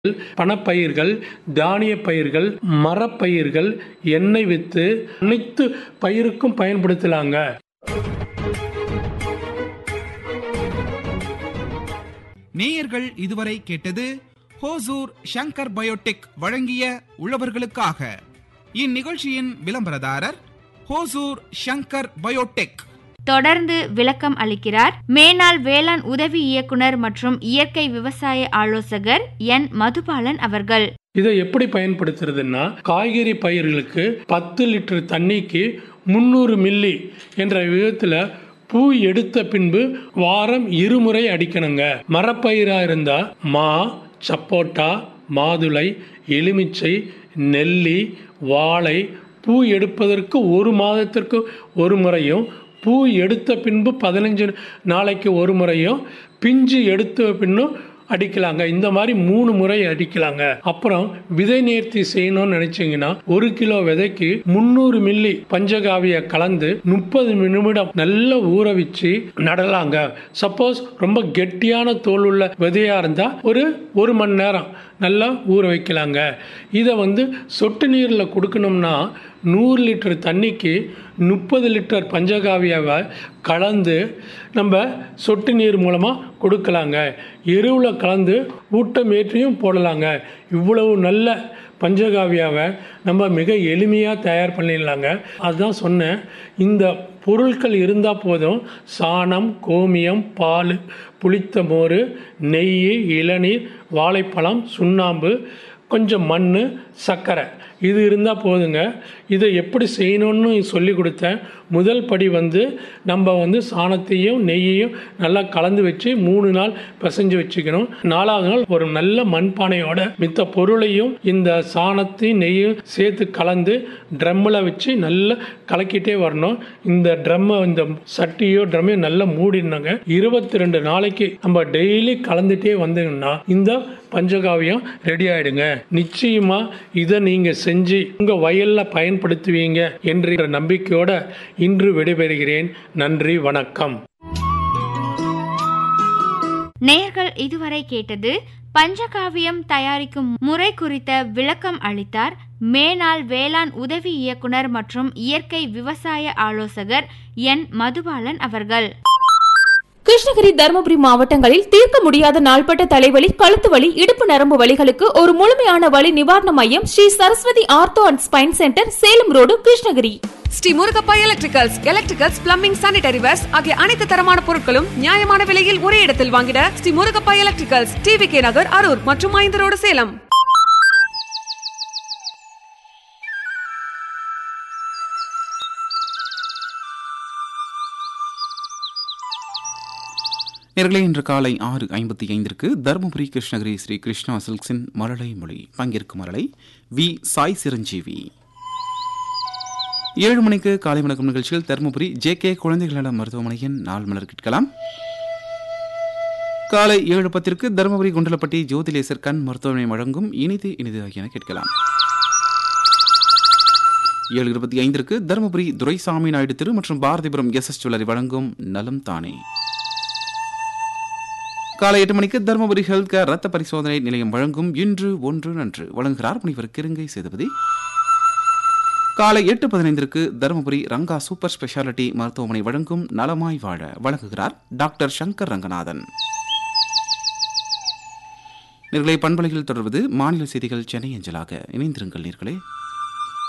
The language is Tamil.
பணப்பயிர்கள் தானிய பயிர்கள் மரப்பயிர்கள் எண்ணெய் வித்து அனைத்து பயிருக்கும் பயன்படுத்தலாங்க நேயர்கள் இதுவரை கேட்டது ஹோசூர் ஷங்கர் பயோடெக் வழங்கிய உழவர்களுக்காக இந்நிகழ்ச்சியின் விளம்பரதாரர் ஹோசூர் ஷங்கர் பயோடெக் தொடர்ந்து விளக்கம் அளிக்கிறார் மேனாள் வேளாண் உதவி இயக்குனர் மற்றும் இயற்கை விவசாய ஆலோசகர் என் மதுபாலன் அவர்கள் இதை எப்படி பயன்படுத்துறதுன்னா காய்கறி பயிர்களுக்கு பத்து லிட்டர் தண்ணிக்கு முந்நூறு மில்லி என்ற விதத்தில் பூ எடுத்த பின்பு வாரம் இருமுறை அடிக்கணுங்க மரப்பயிராக இருந்தால் மா சப்போட்டா மாதுளை எலுமிச்சை நெல்லி வாழை பூ எடுப்பதற்கு ஒரு மாதத்திற்கு ஒரு முறையும் பூ எடுத்த பின்பு பதினஞ்சு நாளைக்கு ஒரு முறையும் பிஞ்சு எடுத்த பின்னும் அடிக்கலாங்க இந்த மாதிரி மூணு முறை அடிக்கலாங்க அப்புறம் விதை நேர்த்தி செய்யணும்னு நினைச்சீங்கன்னா ஒரு கிலோ விதைக்கு முந்நூறு மில்லி பஞ்சகாவிய கலந்து முப்பது நிமிடம் நல்லா ஊற வச்சு நடலாங்க சப்போஸ் ரொம்ப கெட்டியான தோல் உள்ள விதையா இருந்தா ஒரு ஒரு மணி நேரம் நல்லா ஊற வைக்கலாங்க இதை வந்து சொட்டு நீரில் கொடுக்கணும்னா நூறு லிட்டர் தண்ணிக்கு முப்பது லிட்டர் பஞ்சகாவியாவை கலந்து நம்ம சொட்டு நீர் மூலமாக கொடுக்கலாங்க எருவில் கலந்து ஊட்டமேற்றியும் போடலாங்க இவ்வளவு நல்ல பஞ்சகாவியாவை நம்ம மிக எளிமையாக தயார் பண்ணிடலாங்க அதுதான் சொன்னேன் இந்த பொருட்கள் இருந்தால் போதும் சாணம் கோமியம் பால் புளித்த மோர் நெய் இளநீர் வாழைப்பழம் சுண்ணாம்பு கொஞ்சம் மண் சர்க்கரை இது இருந்தால் போதுங்க இதை எப்படி செய்யணும்னு சொல்லி கொடுத்தேன் முதல் படி வந்து நம்ம வந்து சாணத்தையும் நெய்யையும் நல்லா கலந்து வச்சு மூணு நாள் பிசைஞ்சு வச்சுக்கணும் நாலாவது நாள் ஒரு நல்ல மண்பானையோட மித்த பொருளையும் இந்த சாணத்தையும் நெய்யும் சேர்த்து கலந்து ட்ரம்மில் வச்சு நல்லா கலக்கிட்டே வரணும் இந்த ட்ரம்மை இந்த சட்டியோ ட்ரம்மையோ நல்லா மூடினாங்க இருபத்தி ரெண்டு நாளைக்கு நம்ம டெய்லி கலந்துட்டே வந்தீங்கன்னா இந்த பஞ்சகாவியம் ரெடி ஆயிடுங்க நிச்சயமா இதை நீங்க செஞ்சு உங்க வயல்ல பயன்படுத்துவீங்க என்ற நம்பிக்கையோட இன்று விடைபெறுகிறேன் நன்றி வணக்கம் நேயர்கள் இதுவரை கேட்டது பஞ்சகாவியம் தயாரிக்கும் முறை குறித்த விளக்கம் அளித்தார் மேனாள் வேளாண் உதவி இயக்குனர் மற்றும் இயற்கை விவசாய ஆலோசகர் என் மதுபாலன் அவர்கள் கிருஷ்ணகிரி தருமபுரி மாவட்டங்களில் தீர்க்க முடியாத நாள்பட்ட தலைவலி கழுத்து வலி இடுப்பு நரம்பு வலிகளுக்கு ஒரு முழுமையான வலி நிவாரண மையம் Sri Saraswathi ortho and spine centre Salem road Krishnagiri Sri Murugappa electricals electricals plumbing sanitary wares ஆகிய அனைத்து தரமான பொருட்களும் நியாயமான விலையில் ஒரே இடத்தில் வாங்கிட Sri Murugappa electricals TV K Nagar Arur மற்றும் ஐந்து ரோடு சேலம் நேர்களே இன்று காலை ஆறு ஐம்பத்தி ஐந்திற்கு தருமபுரி கிருஷ்ணகிரி ஸ்ரீ கிருஷ்ணா சில்க்ஸின் மழலை மொழி பங்கேற்கும் மழலை வி சாய் சிரஞ்சீவி ஏழு மணிக்கு காலை வணக்கம் நிகழ்ச்சியில் தருமபுரி ஜே கே குழந்தைகள் நல மருத்துவமனையின் நாள் மலர் கேட்கலாம் காலை ஏழு பத்திற்கு தருமபுரி குண்டலப்பட்டி ஜோதிலேசர் கண் மருத்துவமனை வழங்கும் இனிது இனிது ஆகியன கேட்கலாம் ஏழு இருபத்தி ஐந்திற்கு தருமபுரி துரைசாமி நாயுடு திரு மற்றும் பாரதிபுரம் எஸ் எஸ் ஜுவல்லரி வழங்கும் நலம் தானே காலை எட்டு மணிக்கு தருமபுரி ஹெல்த் கேர் ரத்த பரிசோதனை நிலையம் வழங்கும் இன்று ஒன்று நன்று வழங்குகிறார் முனிவர் கிருங்கை சேதுபதி காலை எட்டு பதினைந்திற்கு தருமபுரி ரங்கா சூப்பர் ஸ்பெஷாலிட்டி மருத்துவமனை வழங்கும் நலமாய் வாழ வழங்குகிறார் டாக்டர் சங்கர் ரங்கநாதன் நிர்களை பண்பலையில் தொடர்வது மாநில செய்திகள் சென்னை அஞ்சலாக இணைந்திருங்கள் நீர்களே